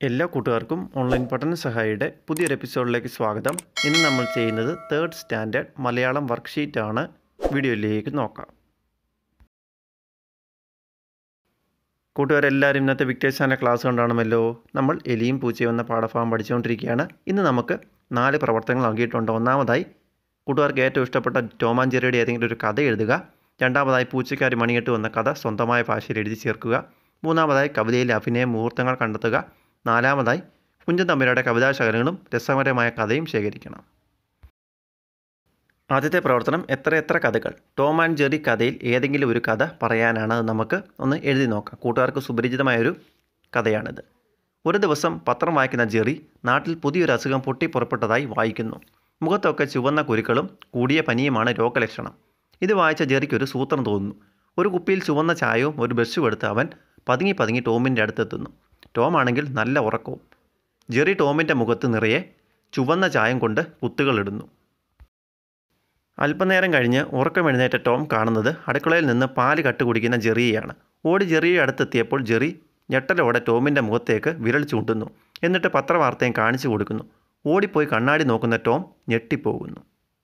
എല്ലാ കൂട്ടുകാർക്കും ഓൺലൈൻ പഠന സഹായിയുടെ പുതിയൊരു എപ്പിസോഡിലേക്ക് സ്വാഗതം ഇന്ന് നമ്മൾ ചെയ്യുന്നത് തേർഡ് സ്റ്റാൻഡേർഡ് മലയാളം വർക്ക്ഷീറ്റ് ആണ് വീഡിയോയിലേക്ക് നോക്കാം കൂട്ടുകാരെല്ലാവരും ഇന്നത്തെ വിക്ടേഴ്സാൻ്റെ ക്ലാസ് കണ്ടാണമല്ലോ നമ്മൾ എലിയും പൂച്ചയും എന്ന പാഠഭാഗം പഠിച്ചുകൊണ്ടിരിക്കുകയാണ് ഇന്ന് നമുക്ക് നാല് പ്രവർത്തനങ്ങൾ നൽകിയിട്ടുണ്ട് ഒന്നാമതായി കൂട്ടുകാർക്ക് ഏറ്റവും ഇഷ്ടപ്പെട്ട ടോമാഞ്ചേരിയുടെ ഏതെങ്കിലും ഒരു കഥ എഴുതുക രണ്ടാമതായി പൂച്ചക്കാരി മണിയിട്ട് വന്ന കഥ സ്വന്തമായ ഭാഷയിൽ എഴുതി ചേർക്കുക മൂന്നാമതായി കവിതയിലെ അഭിനയ മുഹൂർത്തങ്ങൾ കണ്ടെത്തുക നാലാമതായി കുഞ്ചൻ തമ്പുരായുടെ കവിതാശകലങ്ങളും രസകരമായ കഥയും ശേഖരിക്കണം ആദ്യത്തെ പ്രവർത്തനം എത്ര എത്ര കഥകൾ ടോം ആൻഡ് ജെറി കഥയിൽ ഏതെങ്കിലും ഒരു കഥ പറയാനാണ് അത് നമുക്ക് ഒന്ന് എഴുതി നോക്കാം കൂട്ടുകാർക്ക് സുപരിചിതമായൊരു കഥയാണിത് ഒരു ദിവസം പത്രം വായിക്കുന്ന ജെറി നാട്ടിൽ പുതിയൊരു അസുഖം പൊട്ടിപ്പുറപ്പെട്ടതായി വായിക്കുന്നു മുഖത്തൊക്കെ ചുവന്ന കുരുക്കളും കൂടിയ പനിയുമാണ് രോഗലക്ഷണം ഇത് വായിച്ച ജെറിക്ക് ഒരു സൂത്രം തോന്നുന്നു ഒരു കുപ്പിയിൽ ചുവന്ന ചായവും ഒരു ബ്രഷും എടുത്ത് അവൻ പതുങ്ങി പതുങ്ങി ടോമിൻ്റെ അടുത്തെത്തുന്നു ടോം ആണെങ്കിൽ നല്ല ഉറക്കവും ജെറി ടോമിൻ്റെ മുഖത്ത് നിറയെ ചുവന്ന ചായം കൊണ്ട് കുത്തുകളിടുന്നു അല്പനേരം കഴിഞ്ഞ് ഉറക്കം എഴുന്നേറ്റ ടോം കാണുന്നത് അടുക്കളയിൽ നിന്ന് പാല് കട്ട് കുടിക്കുന്ന ജെറിയെയാണ് ഓടി ജെറിയെ അടുത്തെത്തിയപ്പോൾ ജെറി ഞെട്ടലോടെ ടോമിൻ്റെ മുഖത്തേക്ക് വിരൽ ചൂണ്ടുന്നു എന്നിട്ട് പത്രവാർത്തയും കാണിച്ചു കൊടുക്കുന്നു ഓടിപ്പോയി കണ്ണാടി നോക്കുന്ന ടോം ഞെട്ടിപ്പോകുന്നു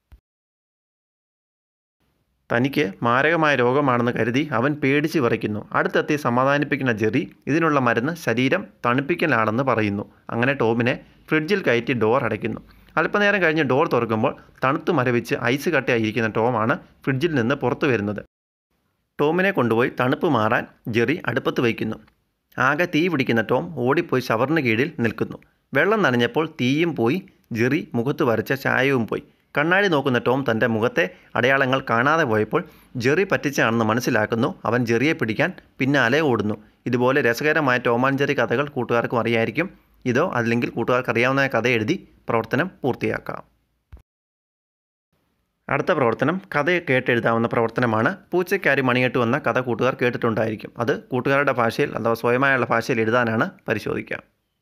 തനിക്ക് മാരകമായ രോഗമാണെന്ന് കരുതി അവൻ പേടിച്ച് വിറയ്ക്കുന്നു അടുത്തെത്തി സമാധാനിപ്പിക്കുന്ന ജെറി ഇതിനുള്ള മരുന്ന് ശരീരം തണുപ്പിക്കലാണെന്ന് പറയുന്നു അങ്ങനെ ടോമിനെ ഫ്രിഡ്ജിൽ കയറ്റി ഡോർ അടയ്ക്കുന്നു അല്പനേരം കഴിഞ്ഞ് ഡോർ തുറക്കുമ്പോൾ തണുത്തു മരവിച്ച് ഐസ് കട്ടയായിരിക്കുന്ന ടോമാണ് ഫ്രിഡ്ജിൽ നിന്ന് പുറത്തു വരുന്നത് ടോമിനെ കൊണ്ടുപോയി തണുപ്പ് മാറാൻ ജെറി അടുപ്പത്ത് വയ്ക്കുന്നു ആകെ തീ പിടിക്കുന്ന ടോം ഓടിപ്പോയി ഷവറിന് കീഴിൽ നിൽക്കുന്നു വെള്ളം നനഞ്ഞപ്പോൾ തീയും പോയി ജെറി മുഖത്ത് വരച്ച ചായവും പോയി കണ്ണാടി നോക്കുന്ന ടോം തൻ്റെ മുഖത്തെ അടയാളങ്ങൾ കാണാതെ പോയപ്പോൾ ജെറി പറ്റിച്ചാണെന്ന് മനസ്സിലാക്കുന്നു അവൻ ജെറിയെ പിടിക്കാൻ പിന്നാലെ ഓടുന്നു ഇതുപോലെ രസകരമായ ടോം ആൻഡ് ജെറി കഥകൾ കൂട്ടുകാർക്കും അറിയായിരിക്കും ഇതോ അല്ലെങ്കിൽ കൂട്ടുകാർക്ക് അറിയാവുന്ന കഥ എഴുതി പ്രവർത്തനം പൂർത്തിയാക്കാം അടുത്ത പ്രവർത്തനം കഥ കേട്ടെഴുതാവുന്ന പ്രവർത്തനമാണ് പൂച്ചക്കാരി മണികെട്ട് വന്ന കഥ കൂട്ടുകാർ കേട്ടിട്ടുണ്ടായിരിക്കും അത് കൂട്ടുകാരുടെ ഭാഷയിൽ അഥവാ സ്വയമായുള്ള ഭാഷയിൽ എഴുതാനാണ് പരിശോധിക്കുക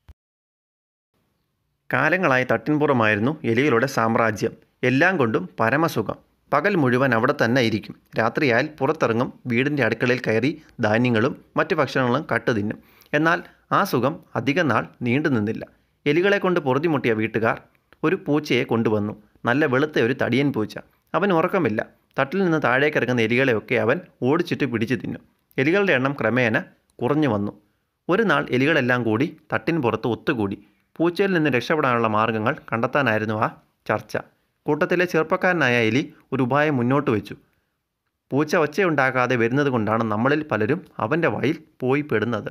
കാലങ്ങളായി തട്ടിൻപുറമായിരുന്നു എലികളുടെ സാമ്രാജ്യം എല്ലാം കൊണ്ടും പരമസുഖം പകൽ മുഴുവൻ അവിടെ തന്നെ ഇരിക്കും രാത്രിയായാൽ പുറത്തിറങ്ങും വീടിൻ്റെ അടുക്കളയിൽ കയറി ധാന്യങ്ങളും മറ്റു ഭക്ഷണങ്ങളും കട്ടു തിന്നും എന്നാൽ ആ സുഖം അധികം നാൾ നീണ്ടു നിന്നില്ല എലികളെ കൊണ്ട് പൊറുതിമുട്ടിയ വീട്ടുകാർ ഒരു പൂച്ചയെ കൊണ്ടുവന്നു നല്ല വെളുത്ത ഒരു തടിയൻ പൂച്ച അവൻ ഉറക്കമില്ല തട്ടിൽ നിന്ന് താഴേക്കിറങ്ങുന്ന എലികളെയൊക്കെ അവൻ ഓടിച്ചിട്ട് പിടിച്ചു തിന്നു എലികളുടെ എണ്ണം ക്രമേണ കുറഞ്ഞു വന്നു ഒരു നാൾ എലികളെല്ലാം കൂടി തട്ടിൻ പുറത്ത് ഒത്തുകൂടി പൂച്ചയിൽ നിന്ന് രക്ഷപ്പെടാനുള്ള മാർഗങ്ങൾ കണ്ടെത്താനായിരുന്നു ആ ചർച്ച കൂട്ടത്തിലെ ചെറുപ്പക്കാരനായ എലി ഒരു ഉപായം മുന്നോട്ട് വെച്ചു പൂച്ച ഒച്ചയുണ്ടാക്കാതെ വരുന്നത് കൊണ്ടാണ് നമ്മളിൽ പലരും അവൻ്റെ വായിൽ പോയി പെടുന്നത്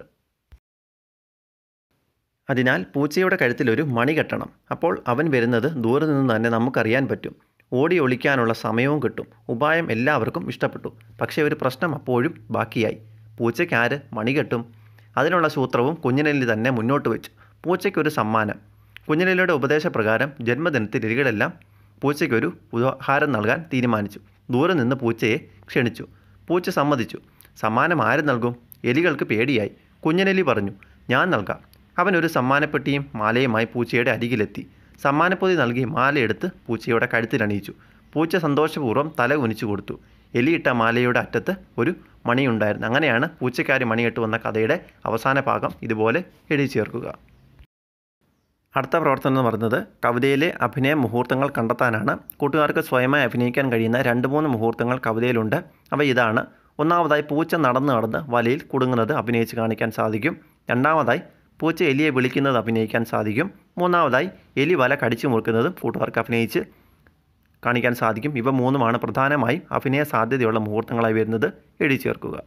അതിനാൽ പൂച്ചയുടെ കഴുത്തിലൊരു മണി കെട്ടണം അപ്പോൾ അവൻ വരുന്നത് ദൂരെ നിന്ന് തന്നെ നമുക്കറിയാൻ പറ്റും ഓടി ഒളിക്കാനുള്ള സമയവും കിട്ടും ഉപായം എല്ലാവർക്കും ഇഷ്ടപ്പെട്ടു പക്ഷേ ഒരു പ്രശ്നം അപ്പോഴും ബാക്കിയായി പൂച്ചയ്ക്ക് ആര് മണി കെട്ടും അതിനുള്ള സൂത്രവും കുഞ്ഞിനെല്ലി തന്നെ മുന്നോട്ട് വെച്ചു പൂച്ചയ്ക്കൊരു സമ്മാനം കുഞ്ഞിനെല്ലിയുടെ ഉപദേശപ്രകാരം ജന്മദിനത്തിൽ എലികളെല്ലാം പൂച്ചയ്ക്കൊരു ഉപഹാരം നൽകാൻ തീരുമാനിച്ചു ദൂരെ നിന്ന് പൂച്ചയെ ക്ഷണിച്ചു പൂച്ച സമ്മതിച്ചു സമ്മാനം ആര് നൽകും എലികൾക്ക് പേടിയായി കുഞ്ഞനെലി പറഞ്ഞു ഞാൻ നൽകാം അവൻ ഒരു സമ്മാനപ്പെട്ടിയും മാലയുമായി പൂച്ചയുടെ അരികിലെത്തി സമ്മാനപ്പൊതി നൽകി മാലയെടുത്ത് പൂച്ചയുടെ കഴുത്തിലണിയിച്ചു പൂച്ച സന്തോഷപൂർവ്വം തല കുനിച്ചു കൊടുത്തു എലിയിട്ട മാലയുടെ അറ്റത്ത് ഒരു മണിയുണ്ടായിരുന്നു അങ്ങനെയാണ് പൂച്ചക്കാരി മണിയിട്ട് വന്ന കഥയുടെ അവസാന ഭാഗം ഇതുപോലെ എഴുതി ചേർക്കുക അടുത്ത പ്രവർത്തനം എന്ന് പറയുന്നത് കവിതയിലെ അഭിനയ മുഹൂർത്തങ്ങൾ കണ്ടെത്താനാണ് കൂട്ടുകാർക്ക് സ്വയമായി അഭിനയിക്കാൻ കഴിയുന്ന രണ്ട് മൂന്ന് മുഹൂർത്തങ്ങൾ കവിതയിലുണ്ട് അവ ഇതാണ് ഒന്നാമതായി പൂച്ച നടന്ന് നടന്ന് വലയിൽ കുടുങ്ങുന്നത് അഭിനയിച്ച് കാണിക്കാൻ സാധിക്കും രണ്ടാമതായി പൂച്ച എലിയെ വിളിക്കുന്നത് അഭിനയിക്കാൻ സാധിക്കും മൂന്നാമതായി എലി വല കടിച്ചു മുറുക്കുന്നതും കൂട്ടുകാർക്ക് അഭിനയിച്ച് കാണിക്കാൻ സാധിക്കും ഇവ മൂന്നുമാണ് പ്രധാനമായും അഭിനയ സാധ്യതയുള്ള മുഹൂർത്തങ്ങളായി വരുന്നത് എഴുതി ചേർക്കുക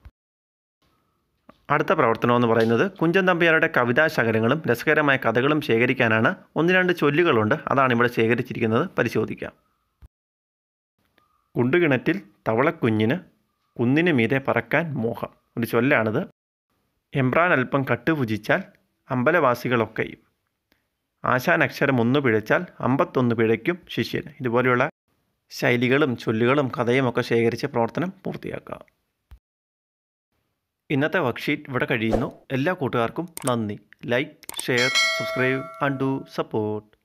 അടുത്ത പ്രവർത്തനം എന്ന് പറയുന്നത് കുഞ്ചൻ തമ്പിയാരുടെ കവിതാശകലങ്ങളും രസകരമായ കഥകളും ശേഖരിക്കാനാണ് ഒന്ന് രണ്ട് ചൊല്ലുകളുണ്ട് അതാണ് ഇവിടെ ശേഖരിച്ചിരിക്കുന്നത് പരിശോധിക്കാം കുണ്ടുകിണറ്റിൽ തവളക്കുഞ്ഞിന് കുന്നിന് മീതെ പറക്കാൻ മോഹം ഒരു ചൊല്ലാണിത് എംബ്രാൻ അല്പം കട്ടുപുജിച്ചാൽ അമ്പലവാസികളൊക്കെയും ആശാൻ അക്ഷരം ഒന്ന് പിഴച്ചാൽ അമ്പത്തൊന്ന് പിഴയ്ക്കും ശിഷ്യൻ ഇതുപോലെയുള്ള ശൈലികളും ചൊല്ലുകളും കഥയും ഒക്കെ ശേഖരിച്ച് പ്രവർത്തനം പൂർത്തിയാക്കുക ഇന്നത്തെ വർക്ക്ഷീറ്റ് ഇവിടെ കഴിയുന്നു എല്ലാ കൂട്ടുകാർക്കും നന്ദി like share subscribe and do support